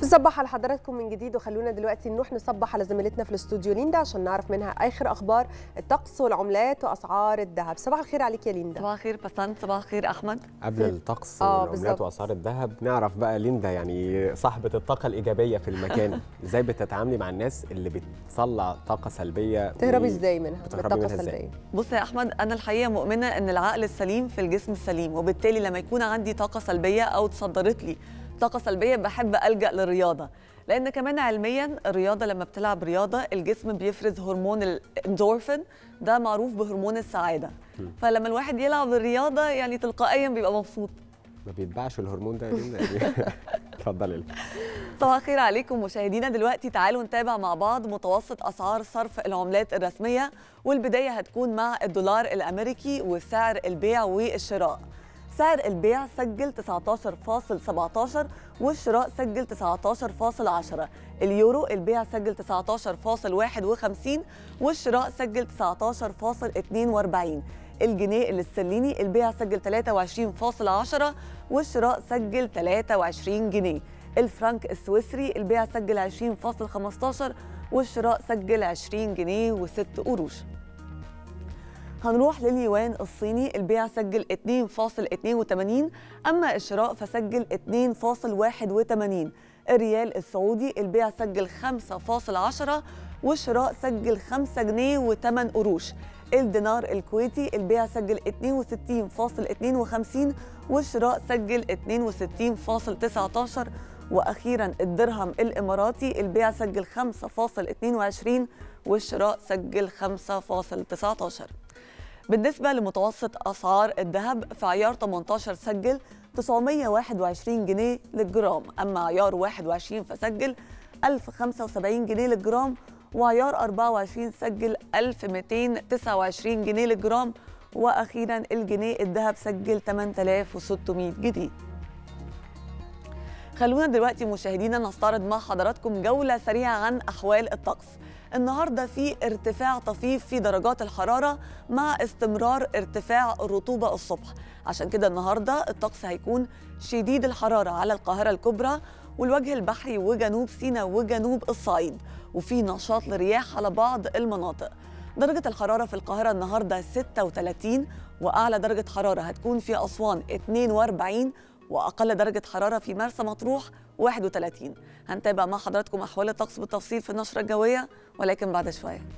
نصبح على حضراتكم من جديد وخلونا دلوقتي نروح نصبح على زميلتنا في الاستوديو ليندا عشان نعرف منها اخر اخبار الطقس والعملات واسعار الذهب صباح الخير عليك يا ليندا صباح الخير بسنت صباح الخير احمد قبل الطقس آه، والعملات بالظبط. واسعار الذهب نعرف بقى ليندا يعني صاحبه الطاقه الايجابيه في المكان ازاي بتتعاملي مع الناس اللي بتطلع طاقه سلبيه تهربي و- ازاي منها بتهربي بالطاقه منها إزاي؟ السلبيه بص يا احمد انا الحقيقه مؤمنه ان العقل السليم في الجسم السليم وبالتالي لما يكون عندي طاقه سلبيه او تصدرت لي طاقه سلبيه بحب الجا للرياضه لان كمان علميا الرياضه لما بتلعب رياضه الجسم بيفرز هرمون الاندورفين ده معروف بهرمون السعاده فلما الواحد يلعب الرياضه يعني تلقائيا بيبقى مبسوط ما بيتباعش الهرمون ده يا ليندا يعني اتفضلي لي. صباح الخير عليكم مشاهدينا دلوقتي تعالوا نتابع مع بعض متوسط اسعار صرف العملات الرسميه والبدايه هتكون مع الدولار الامريكي وسعر البيع والشراء سعر البيع سجل 19.17 والشراء سجل 19.10 اليورو البيع سجل 19.51 والشراء سجل 19.42 الجنيه الاسترليني البيع سجل 23.10 والشراء سجل 23 جنيه الفرنك السويسري البيع سجل 20.15 والشراء سجل 20 جنيه و6 قروش هنروح لليوان الصيني البيع سجل 2.82 أما الشراء فسجل 2.81 الريال السعودي البيع سجل 5.10 والشراء سجل 5 جنيه و8 قروش الدينار الكويتي البيع سجل 62.52 والشراء سجل 62.19 واخيرا الدرهم الاماراتي البيع سجل 5.22 والشراء سجل 5.19 بالنسبة لمتوسط أسعار الذهب في عيار 18 سجل 921 جنيه للجرام أما عيار 21 فسجل 1075 جنيه للجرام وعيار 24 سجل 1229 جنيه للجرام وأخيرا الجنيه الذهب سجل 8600 جنيه خلونا دلوقتي مشاهدينا نستعرض مع حضراتكم جولة سريعة عن أحوال الطقس النهاردة في ارتفاع طفيف في درجات الحرارة مع استمرار ارتفاع الرطوبة الصبح عشان كده النهاردة الطقس هيكون شديد الحرارة على القاهرة الكبرى والوجه البحري وجنوب سيناء وجنوب الصعيد وفي نشاط لرياح على بعض المناطق درجة الحرارة في القاهرة النهاردة 36 وأعلى درجة حرارة هتكون في أسوان 42 واقل درجه حراره في مرسى مطروح 31 هنتابع مع حضراتكم احوال الطقس بالتفصيل في النشره الجويه ولكن بعد شويه